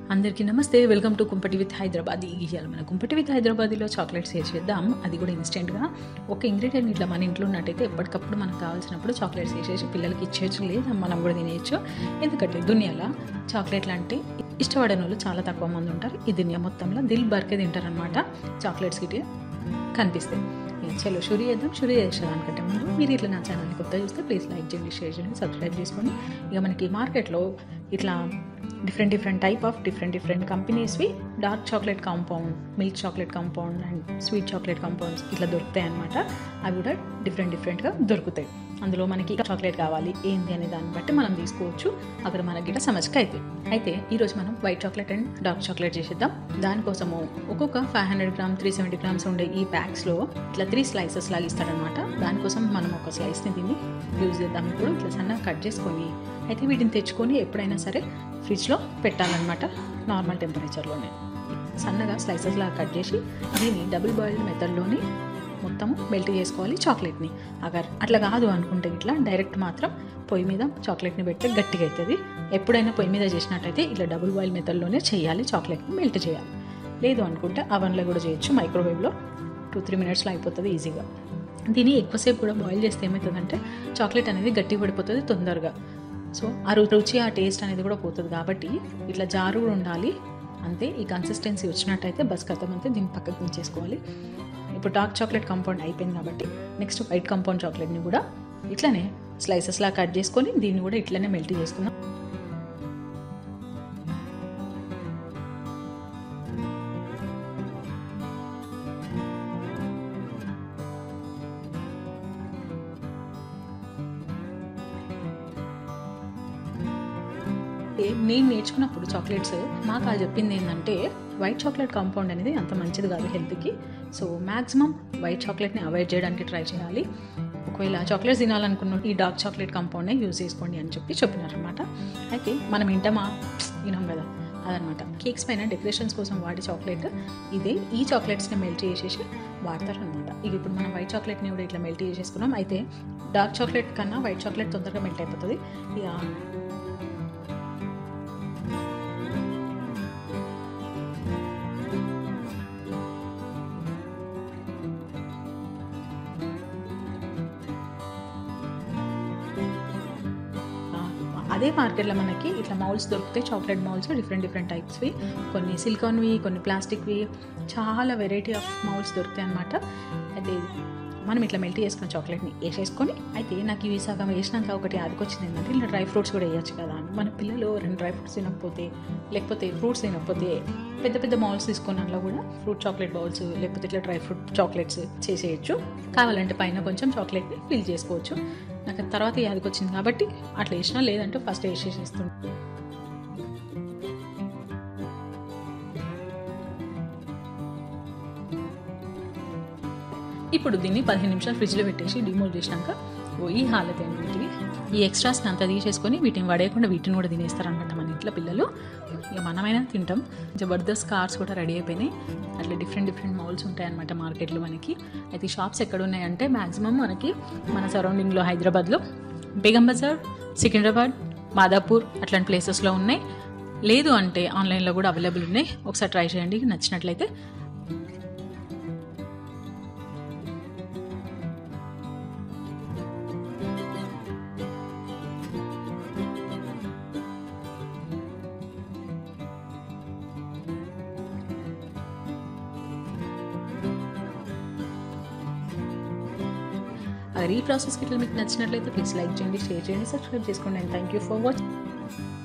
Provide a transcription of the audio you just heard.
అందరికీ నమస్తే welcome to కుంపటి విత్ హైదరాబాద్ ఇవాళ మన కుంపటి విత్ హైదరాబాద్లో చాక్లెట్స్ చేసేద్దాం అది కూడా ఇన్స్టెంట్గా ఒక ఇంగ్రీడియంట్ ఇట్లా మన ఇంట్లో ఉన్నట్టయితే ఎప్పటికప్పుడు మనకు కావాల్సినప్పుడు చాక్లెట్స్ వేసేసి పిల్లలకి ఇచ్చేయచ్చు లేదా మనం కూడా తినేయచ్చు ఎందుకంటే దునియాలో చాక్లెట్లు అంటే ఇష్టపడని వాళ్ళు చాలా తక్కువ మంది ఉంటారు ఈ దునియా మొత్తంలో దిల్ బర్కే తింటారనమాట చాక్లెట్స్ గిట్టే కనిపిస్తాయి ఏ చలో షురు చేద్దాం షురు చేసేదానికంటే ముందు మీరు ఇట్లా నా ఛానల్ని కొత్త చూస్తే ప్లీజ్ లైక్ చేయండి షేర్ చేయండి సబ్స్క్రైబ్ చేసుకోండి ఇక మనకి మార్కెట్లో ఇట్లా different different type of different different కంపెనీస్వి dark chocolate compound milk chocolate compound and sweet chocolate compounds ఇట్లా దొరుకుతాయి అనమాట అవి కూడా డిఫరెంట్ డిఫరెంట్గా దొరుకుతాయి అందులో మనకి చాక్లెట్ కావాలి ఏంది అనే దాన్ని బట్టి మనం తీసుకోవచ్చు అక్కడ మనకి ఇట్లా సమస్యగా అయితే అయితే ఈరోజు మనం white chocolate and dark chocolate చేసేద్దాం దానికోసము ఒక్కొక్క five hundred gram three seventy grams ఉండే ఈ ప్యాక్స్లో ఇట్లా త్రీ స్లైసెస్ లాగా ఇస్తాడనమాట దానికోసం మనం ఒక స్లైస్ని తిని యూజ్ చేద్దాం ఇప్పుడు ఇట్లా సన్నగా కట్ చేసుకొని అయితే వీటిని తెచ్చుకొని ఎప్పుడైనా సరే ఫ్రిడ్జ్లో పెట్టాలన్నమాట నార్మల్ టెంపరేచర్లోనే సన్నగా స్లైసెస్ లాగా కట్ చేసి దీన్ని డబుల్ బాయిల్డ్ మెథడ్లోనే మొత్తం మెల్ట్ చేసుకోవాలి చాక్లెట్ని అగర్ అట్లా కాదు అనుకుంటే ఇట్లా డైరెక్ట్ మాత్రం పొయ్యి మీద చాక్లెట్ని పెడితే గట్టిగా అవుతుంది ఎప్పుడైనా పొయ్యి మీద చేసినట్టయితే ఇట్లా డబుల్ బాయిల్ మెథడ్లోనే చేయాలి చాక్లెట్ని మెల్ట్ చేయాలి లేదు అనుకుంటే అవన్లో కూడా చేయొచ్చు మైక్రోవేవ్లో టూ త్రీ మినిట్స్లో అయిపోతుంది ఈజీగా దీన్ని ఎక్కువసేపు కూడా బాయిల్ చేస్తే ఏమవుతుందంటే చాక్లెట్ అనేది గట్టి పడిపోతుంది తొందరగా సో ఆ రు- రుచి ఆ టేస్ట్ అనేది కూడా పోతుంది కాబట్టి ఇట్లా జారు కూడా ఉండాలి అంతే ఈ కన్సిస్టెన్సీ వచ్చినట్టయితే బస్ కథం అంతే దీన్ని పక్కకు దించేసుకోవాలి ఇప్పుడు డార్క్ చాక్లెట్ కాంపౌండ్ అయిపోయింది కాబట్టి నెక్స్ట్ వైట్ కాంపౌండ్ చాక్లెట్ని కూడా ఇట్లనే స్లైసెస్లా కట్ చేసుకొని దీన్ని కూడా ఇట్లనే మెల్ట్ చేసుకుందాం ఏ- నేను నేర్చుకున్నప్పుడు చాక్లెట్స్ మాకు వాళ్ళు చెప్పింది ఏంటంటే వైట్ చాక్లెట్ కాంపౌండ్ అనేది అంత మంచిది కాదు హెల్త్కి సో మ్యాక్సిమం వైట్ చాక్లెట్ని అవాయిడ్ చేయడానికి ట్రై చేయాలి ఒకవేళ చాక్లెట్స్ తినాలనుకున్న ఈ డార్క్ చాక్లెట్ కాంపౌండ్నే యూజ్ చేసుకోండి అని చెప్పి చెప్పినారనమాట అయితే మనం ఇంటమా వినాం కదా అదనమాట కేక్స్ పైన డెకరేషన్స్ కోసం వాడే చాక్లెట్ ఇదే ఈ చాక్లెట్స్ని మెల్ట్ చేసేసి వాడతారు అనమాట ఇక ఇప్పుడు మనం వైట్ చాక్లెట్ని కూడా ఇట్లా మెల్ట్ చేసేసుకున్నాం అయితే డార్క్ చాక్లెట్ కన్నా వైట్ చాక్లెట్ తొందరగా మెల్ట్ అయిపోతుంది ఇక ఆ, అదే మార్కెట్లో మనకి ఇట్లా మౌల్స్ దొరుకుతాయి చాక్లెట్ మౌల్స్ డిఫరెంట్ డిఫరెంట్ టైప్స్వి కొన్ని సిలికాన్వి కొన్ని ప్లాస్టిక్వి చాలా వెరైటీ ఆఫ్ మౌల్స్ దొరుకుతాయి అనమాట అయితే మనం ఇట్లా మెల్ట్ చేసుకున్న చాక్లెట్ని వేసేసుకొని అయితే నాకు ఇవి సగం వేసినాక ఒకటి అదికొచ్చింది ఏంటంటే ఇలా డ్రై ఫ్రూట్స్ కూడా వేయచ్చు కదా అని మన పిల్లలు రెండు డ్రై ఫ్రూట్స్ తినకపోతే లేకపోతే ఫ్రూట్స్ తినకపోతే పెద్ద పెద్ద మౌల్స్ తీసుకున్న దాంట్లో కూడా ఫ్రూట్ చాక్లెట్ బౌల్స్ లేకపోతే ఇట్లా డ్రై ఫ్రూట్ చాక్లెట్స్ చేసేయచ్చు కావాలంటే పైన కొంచెం చాక్లెట్ని ఫిల్ చేసుకోవచ్చు నాకు అది తర్వాత యాదకి వచ్చింది కాబట్టి అట్లా వేసినా లేదంటే ఫస్ట్ వేసేసేస్తుంది ఇప్పుడు దీన్ని పదిహేను నిమిషాలు ఫ్రిడ్జ్లో పెట్టేసి డిమోల్ చేసినాక ఓ ఈ హాలత్ వీటివి ఈ ఎక్స్ట్రాస్ని అంతా తీసేసుకొని వీటిని పడేయకుండా వీటిని కూడా తినేస్తారనమాట మన ఇంట్లో పిల్లలు ఇక మనమైనా తింటాం జబర్దస్త్ కార్స్ కూడా రెడీ అయిపోయినాయి అట్లా డిఫరెంట్ డిఫరెంట్ మౌల్స్ ఉంటాయన్నమాట మార్కెట్లో మనకి అయితే ఈ షాప్స్ ఎక్కడ ఉన్నాయంటే మ్యాక్సిమం మనకి మన సరౌండింగ్లో హైదరాబాద్లో బేగం బజార్ సికింద్రాబాద్ మాదాపూర్ అట్లాంటి ప్లేసెస్లో ఉన్నాయి లేదు అంటే ఆన్లైన్లో కూడా అవైలబుల్ ఉన్నాయి ఒకసారి ట్రై చేయండి నచ్చినట్లయితే అదే ఈ ప్రాసెస్కి ఇట్లా మీకు నచ్చినట్లయితే ప్లీజ్ లైక్ చేయండి షేర్ చేయండి సబ్స్క్రైబ్ చేసుకోండి and thank you for watching